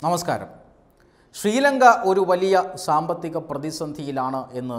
നമസ്കാരം ശ്രീലങ്ക ഒരു വലിയ സാമ്പത്തിക പ്രതിസന്ധിയിലാണ് എന്ന്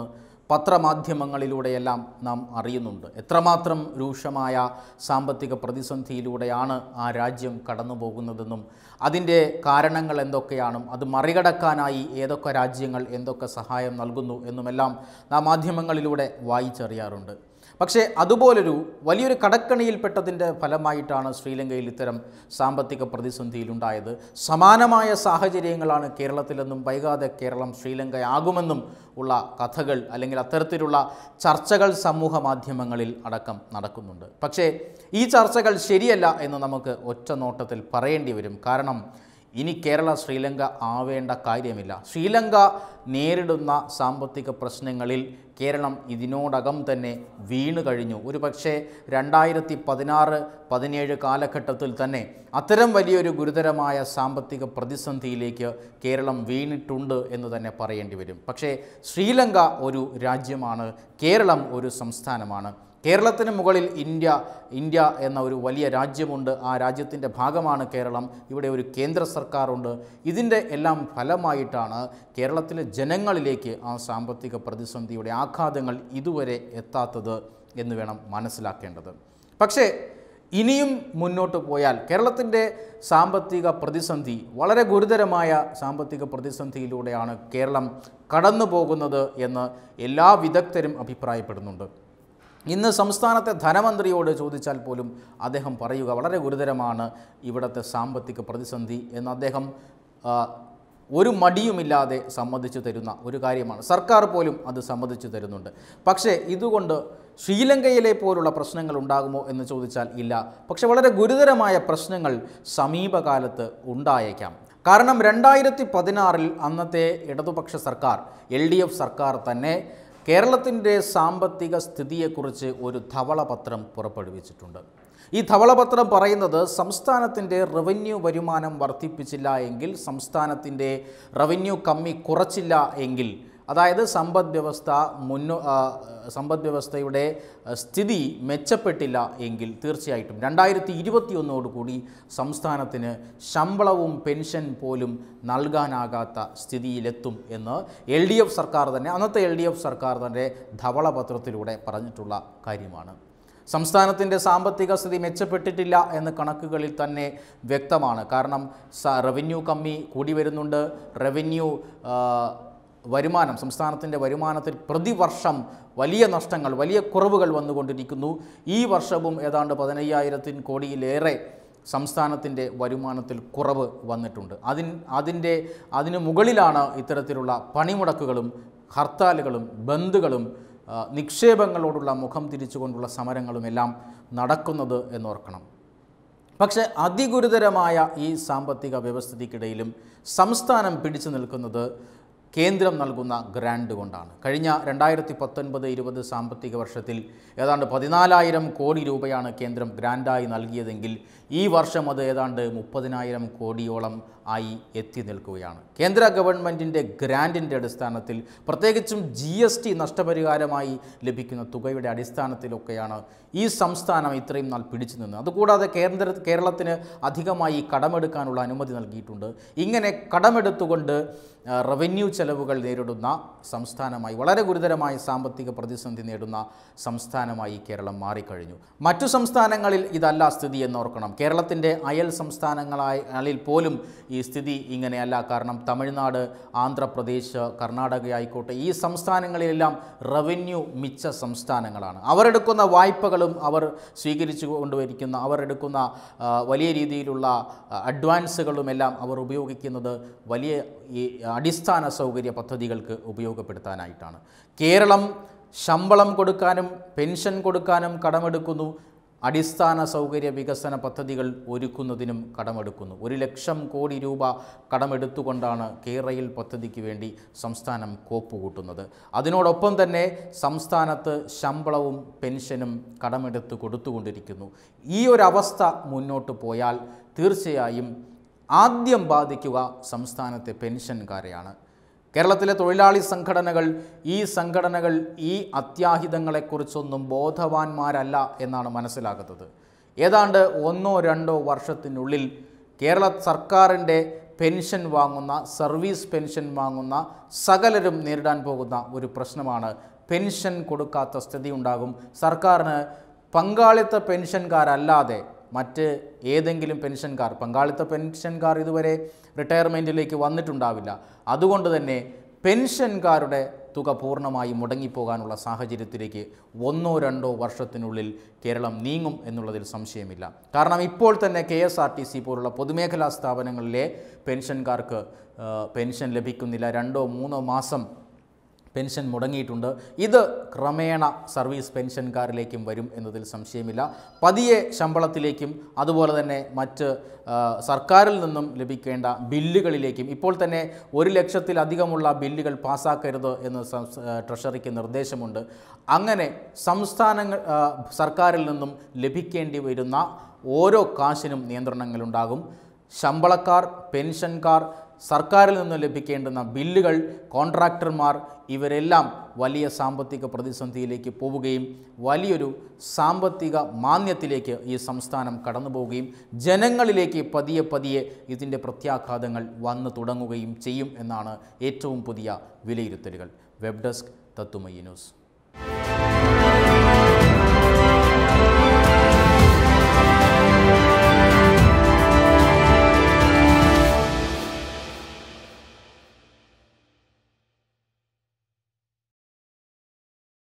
പത്രമാധ്യമങ്ങളിലൂടെയെല്ലാം നാം അറിയുന്നുണ്ട് എത്രമാത്രം രൂക്ഷമായ സാമ്പത്തിക പ്രതിസന്ധിയിലൂടെയാണ് ആ രാജ്യം കടന്നു പോകുന്നതെന്നും അതിൻ്റെ കാരണങ്ങൾ എന്തൊക്കെയാണ് അത് മറികടക്കാനായി ഏതൊക്കെ രാജ്യങ്ങൾ എന്തൊക്കെ സഹായം നൽകുന്നു എന്നുമെല്ലാം നാം മാധ്യമങ്ങളിലൂടെ വായിച്ചറിയാറുണ്ട് പക്ഷേ അതുപോലൊരു വലിയൊരു കടക്കണിയിൽപ്പെട്ടതിൻ്റെ ഫലമായിട്ടാണ് ശ്രീലങ്കയിൽ ഇത്തരം സാമ്പത്തിക പ്രതിസന്ധിയിലുണ്ടായത് സമാനമായ സാഹചര്യങ്ങളാണ് കേരളത്തിലെന്നും വൈകാതെ കേരളം ശ്രീലങ്കയാകുമെന്നും ഉള്ള കഥകൾ അല്ലെങ്കിൽ അത്തരത്തിലുള്ള ചർച്ചകൾ സമൂഹ മാധ്യമങ്ങളിൽ അടക്കം നടക്കുന്നുണ്ട് പക്ഷേ ഈ ചർച്ചകൾ ശരിയല്ല എന്ന് നമുക്ക് ഒറ്റ നോട്ടത്തിൽ പറയേണ്ടി വരും കാരണം ഇനി കേരള ശ്രീലങ്ക ആവേണ്ട കാര്യമില്ല ശ്രീലങ്ക നേരിടുന്ന സാമ്പത്തിക പ്രശ്നങ്ങളിൽ കേരളം ഇതിനോടകം തന്നെ വീണു കഴിഞ്ഞു ഒരു പക്ഷേ രണ്ടായിരത്തി പതിനാറ് പതിനേഴ് കാലഘട്ടത്തിൽ തന്നെ അത്തരം വലിയൊരു ഗുരുതരമായ സാമ്പത്തിക പ്രതിസന്ധിയിലേക്ക് കേരളം വീണിട്ടുണ്ട് എന്ന് തന്നെ പറയേണ്ടി വരും പക്ഷേ ശ്രീലങ്ക ഒരു രാജ്യമാണ് കേരളം ഒരു സംസ്ഥാനമാണ് കേരളത്തിന് മുകളിൽ ഇന്ത്യ ഇന്ത്യ എന്ന ഒരു വലിയ രാജ്യമുണ്ട് ആ രാജ്യത്തിൻ്റെ ഭാഗമാണ് കേരളം ഇവിടെ ഒരു കേന്ദ്ര സർക്കാരുണ്ട് ഇതിൻ്റെ എല്ലാം ഫലമായിട്ടാണ് കേരളത്തിലെ ജനങ്ങളിലേക്ക് ആ സാമ്പത്തിക പ്രതിസന്ധിയുടെ ആഘാതങ്ങൾ ഇതുവരെ എത്താത്തത് എന്ന് വേണം മനസ്സിലാക്കേണ്ടത് പക്ഷേ ഇനിയും മുന്നോട്ട് പോയാൽ കേരളത്തിൻ്റെ സാമ്പത്തിക പ്രതിസന്ധി വളരെ ഗുരുതരമായ സാമ്പത്തിക പ്രതിസന്ധിയിലൂടെയാണ് കേരളം കടന്നു പോകുന്നത് എന്ന് എല്ലാ വിദഗ്ധരും അഭിപ്രായപ്പെടുന്നുണ്ട് ഇന്ന് സംസ്ഥാനത്തെ ധനമന്ത്രിയോട് ചോദിച്ചാൽ പോലും അദ്ദേഹം പറയുക വളരെ ഗുരുതരമാണ് ഇവിടുത്തെ സാമ്പത്തിക പ്രതിസന്ധി എന്ന് അദ്ദേഹം ആ, ഒരു മടിയുമില്ലാതെ സമ്മതിച്ചു തരുന്ന ഒരു കാര്യമാണ് സർക്കാർ പോലും അത് സമ്മതിച്ചു തരുന്നുണ്ട് പക്ഷേ ഇതുകൊണ്ട് ശ്രീലങ്കയിലെ പോലുള്ള പ്രശ്നങ്ങൾ ഉണ്ടാകുമോ എന്ന് ചോദിച്ചാൽ ഇല്ല പക്ഷെ വളരെ ഗുരുതരമായ പ്രശ്നങ്ങൾ സമീപകാലത്ത് ഉണ്ടായേക്കാം കാരണം രണ്ടായിരത്തി പതിനാറിൽ അന്നത്തെ ഇടതുപക്ഷ സർക്കാർ എൽ ഡി എഫ് സർക്കാർ തന്നെ കേരളത്തിൻ്റെ സാമ്പത്തിക സ്ഥിതിയെക്കുറിച്ച് ഒരു ധവളപത്രം പുറപ്പെടുവിച്ചിട്ടുണ്ട് ഈ ധവളപത്രം പറയുന്നത് സംസ്ഥാനത്തിൻ്റെ റവന്യൂ വരുമാനം വർദ്ധിപ്പിച്ചില്ല എങ്കിൽ സംസ്ഥാനത്തിൻ്റെ റവന്യൂ കമ്മി കുറച്ചില്ല എങ്കിൽ അതായത് സമ്പദ് വ്യവസ്ഥ മുന്നോ ആ, സമ്പദ് വ്യവസ്ഥയുടെ ആ, സ്ഥിതി മെച്ചപ്പെട്ടില്ല എങ്കിൽ തീർച്ചയായിട്ടും രണ്ടായിരത്തി ഇരുപത്തിയൊന്നോടുകൂടി സംസ്ഥാനത്തിന് ശമ്പളവും പെൻഷൻ പോലും നൽകാനാകാത്ത സ്ഥിതിയിലെത്തും എന്ന് എൽ ഡി എഫ് സർക്കാർ തന്നെ അന്നത്തെ എൽ ഡി എഫ് സർക്കാർ തന്നെ ധവളപത്രത്തിലൂടെ പറഞ്ഞിട്ടുള്ള കാര്യമാണ് സംസ്ഥാനത്തിൻ്റെ സാമ്പത്തിക സ്ഥിതി മെച്ചപ്പെട്ടിട്ടില്ല എന്ന് കണക്കുകളിൽ തന്നെ വ്യക്തമാണ് കാരണം സ റവന്യൂ കമ്മി കൂടി വരുന്നുണ്ട് റവന്യൂ ആ, വരുമാനം സംസ്ഥാനത്തിൻ്റെ വരുമാനത്തിൽ പ്രതിവർഷം വലിയ നഷ്ടങ്ങൾ വലിയ കുറവുകൾ വന്നുകൊണ്ടിരിക്കുന്നു ഈ വർഷവും ഏതാണ്ട് പതിനയ്യായിരത്തിന് കോടിയിലേറെ സംസ്ഥാനത്തിൻ്റെ വരുമാനത്തിൽ കുറവ് വന്നിട്ടുണ്ട് അതിൻ അതിൻ്റെ അതിന് മുകളിലാണ് ഇത്തരത്തിലുള്ള പണിമുടക്കുകളും ഹർത്താലുകളും ബന്ദുകളും ആ, നിക്ഷേപങ്ങളോടുള്ള മുഖം തിരിച്ചുകൊണ്ടുള്ള സമരങ്ങളുമെല്ലാം നടക്കുന്നത് എന്നോർക്കണം പക്ഷേ അതിഗുരുതരമായ ഈ സാമ്പത്തിക വ്യവസ്ഥിതിക്കിടയിലും സംസ്ഥാനം പിടിച്ചു നിൽക്കുന്നത് കേന്ദ്രം നൽകുന്ന ഗ്രാൻഡ് കൊണ്ടാണ് കഴിഞ്ഞ രണ്ടായിരത്തി പത്തൊൻപത് ഇരുപത് സാമ്പത്തിക വർഷത്തിൽ ഏതാണ്ട് പതിനാലായിരം കോടി രൂപയാണ് കേന്ദ്രം ഗ്രാൻഡായി നൽകിയതെങ്കിൽ ഈ വർഷം അത് ഏതാണ്ട് മുപ്പതിനായിരം കോടിയോളം ആയി എത്തി നിൽക്കുകയാണ് കേന്ദ്ര ഗവൺമെൻറ്റിൻ്റെ ഗ്രാൻഡിൻ്റെ അടിസ്ഥാനത്തിൽ പ്രത്യേകിച്ചും ജി എസ് ടി നഷ്ടപരിഹാരമായി ലഭിക്കുന്ന തുകയുടെ അടിസ്ഥാനത്തിലൊക്കെയാണ് ഈ സംസ്ഥാനം ഇത്രയും നാൾ പിടിച്ചു നിന്നത് അതുകൂടാതെ കേന്ദ്ര കേരളത്തിന് അധികമായി കടമെടുക്കാനുള്ള അനുമതി നൽകിയിട്ടുണ്ട് ഇങ്ങനെ കടമെടുത്തുകൊണ്ട് ആ, റവന്യൂ ചെലവുകൾ നേരിടുന്ന സംസ്ഥാനമായി വളരെ ഗുരുതരമായ സാമ്പത്തിക പ്രതിസന്ധി നേടുന്ന സംസ്ഥാനമായി കേരളം മാറിക്കഴിഞ്ഞു മറ്റു സംസ്ഥാനങ്ങളിൽ ഇതല്ല സ്ഥിതി എന്നോർക്കണം കേരളത്തിൻ്റെ അയൽ സംസ്ഥാനങ്ങളായി പോലും ഈ സ്ഥിതി ഇങ്ങനെയല്ല കാരണം തമിഴ്നാട് ആന്ധ്രാപ്രദേശ് കർണാടക ആയിക്കോട്ടെ ഈ സംസ്ഥാനങ്ങളിലെല്ലാം റവന്യൂ മിച്ച സംസ്ഥാനങ്ങളാണ് അവരെടുക്കുന്ന വായ്പകളും അവർ സ്വീകരിച്ചു കൊണ്ടുവരിക്കുന്ന അവർ എടുക്കുന്ന ആ, വലിയ രീതിയിലുള്ള ആ, അഡ്വാൻസുകളുമെല്ലാം അവർ ഉപയോഗിക്കുന്നത് വലിയ ഈ അടിസ്ഥാന സൗകര്യ പദ്ധതികൾക്ക് ഉപയോഗപ്പെടുത്താനായിട്ടാണ് കേരളം ശമ്പളം കൊടുക്കാനും പെൻഷൻ കൊടുക്കാനും കടമെടുക്കുന്നു അടിസ്ഥാന സൗകര്യ വികസന പദ്ധതികൾ ഒരുക്കുന്നതിനും കടമെടുക്കുന്നു ഒരു ലക്ഷം കോടി രൂപ കടമെടുത്തുകൊണ്ടാണ് കേരയിൽ പദ്ധതിക്ക് വേണ്ടി സംസ്ഥാനം കോപ്പുകൂട്ടുന്നത് അതിനോടൊപ്പം തന്നെ സംസ്ഥാനത്ത് ശമ്പളവും പെൻഷനും കടമെടുത്ത് കൊടുത്തുകൊണ്ടിരിക്കുന്നു ഈ ഒരവസ്ഥ മുന്നോട്ട് പോയാൽ തീർച്ചയായും ആദ്യം ബാധിക്കുക സംസ്ഥാനത്തെ പെൻഷൻകാരെയാണ് കേരളത്തിലെ തൊഴിലാളി സംഘടനകൾ ഈ സംഘടനകൾ ഈ അത്യാഹിതങ്ങളെക്കുറിച്ചൊന്നും ബോധവാന്മാരല്ല എന്നാണ് മനസ്സിലാക്കുന്നത് ഏതാണ്ട് ഒന്നോ രണ്ടോ വർഷത്തിനുള്ളിൽ കേരള സർക്കാരിൻ്റെ പെൻഷൻ വാങ്ങുന്ന സർവീസ് പെൻഷൻ വാങ്ങുന്ന സകലരും നേരിടാൻ പോകുന്ന ഒരു പ്രശ്നമാണ് പെൻഷൻ കൊടുക്കാത്ത സ്ഥിതി ഉണ്ടാകും സർക്കാരിന് പങ്കാളിത്ത പെൻഷൻകാരല്ലാതെ മറ്റ് ഏതെങ്കിലും പെൻഷൻകാർ പങ്കാളിത്ത പെൻഷൻകാർ ഇതുവരെ റിട്ടയർമെൻറ്റിലേക്ക് വന്നിട്ടുണ്ടാവില്ല അതുകൊണ്ട് തന്നെ പെൻഷൻകാരുടെ തുക പൂർണ്ണമായി മുടങ്ങിപ്പോകാനുള്ള സാഹചര്യത്തിലേക്ക് ഒന്നോ രണ്ടോ വർഷത്തിനുള്ളിൽ കേരളം നീങ്ങും എന്നുള്ളതിൽ സംശയമില്ല കാരണം ഇപ്പോൾ തന്നെ K S R T C പോലുള്ള പൊതുമേഖലാ സ്ഥാപനങ്ങളിലെ പെൻഷൻകാർക്ക് ആ, പെൻഷൻ ലഭിക്കുന്നില്ല രണ്ടോ മൂന്നോ മാസം പെൻഷൻ മുടങ്ങിയിട്ടുണ്ട് ഇത് ക്രമേണ സർവീസ് പെൻഷൻകാരിലേക്കും വരും എന്നതിൽ സംശയമില്ല പതിയെ ശമ്പളത്തിലേക്കും അതുപോലെ തന്നെ മറ്റ് ആ, സർക്കാരിൽ നിന്നും ലഭിക്കേണ്ട ബില്ലുകളിലേക്കും ഇപ്പോൾ തന്നെ ഒരു ലക്ഷത്തിലധികമുള്ള ബില്ലുകൾ പാസ്സാക്കരുത് എന്ന് സംസ്- ആ, ട്രഷറിക്ക് നിർദ്ദേശമുണ്ട് അങ്ങനെ സംസ്ഥാനങ്ങൾ ആ, സർക്കാരിൽ നിന്നും ലഭിക്കേണ്ടി വരുന്ന ഓരോ കാശിനും നിയന്ത്രണങ്ങളുണ്ടാകും ശമ്പളക്കാർ പെൻഷൻകാർ സർക്കാരിൽ നിന്ന് ലഭിക്കേണ്ടുന്ന ബില്ലുകൾ കോൺട്രാക്ടർമാർ ഇവരെല്ലാം വലിയ സാമ്പത്തിക പ്രതിസന്ധിയിലേക്ക് പോവുകയും വലിയൊരു സാമ്പത്തിക മാന്യത്തിലേക്ക് ഈ സംസ്ഥാനം കടന്നു പോവുകയും ജനങ്ങളിലേക്ക് പതിയെ പതിയെ ഇതിൻ്റെ പ്രത്യാഘാതങ്ങൾ വന്നു തുടങ്ങുകയും ചെയ്യും എന്നാണ് ഏറ്റവും പുതിയ വിലയിരുത്തലുകൾ വെബ് ഡെസ്ക് തത്തുമയി ന്യൂസ്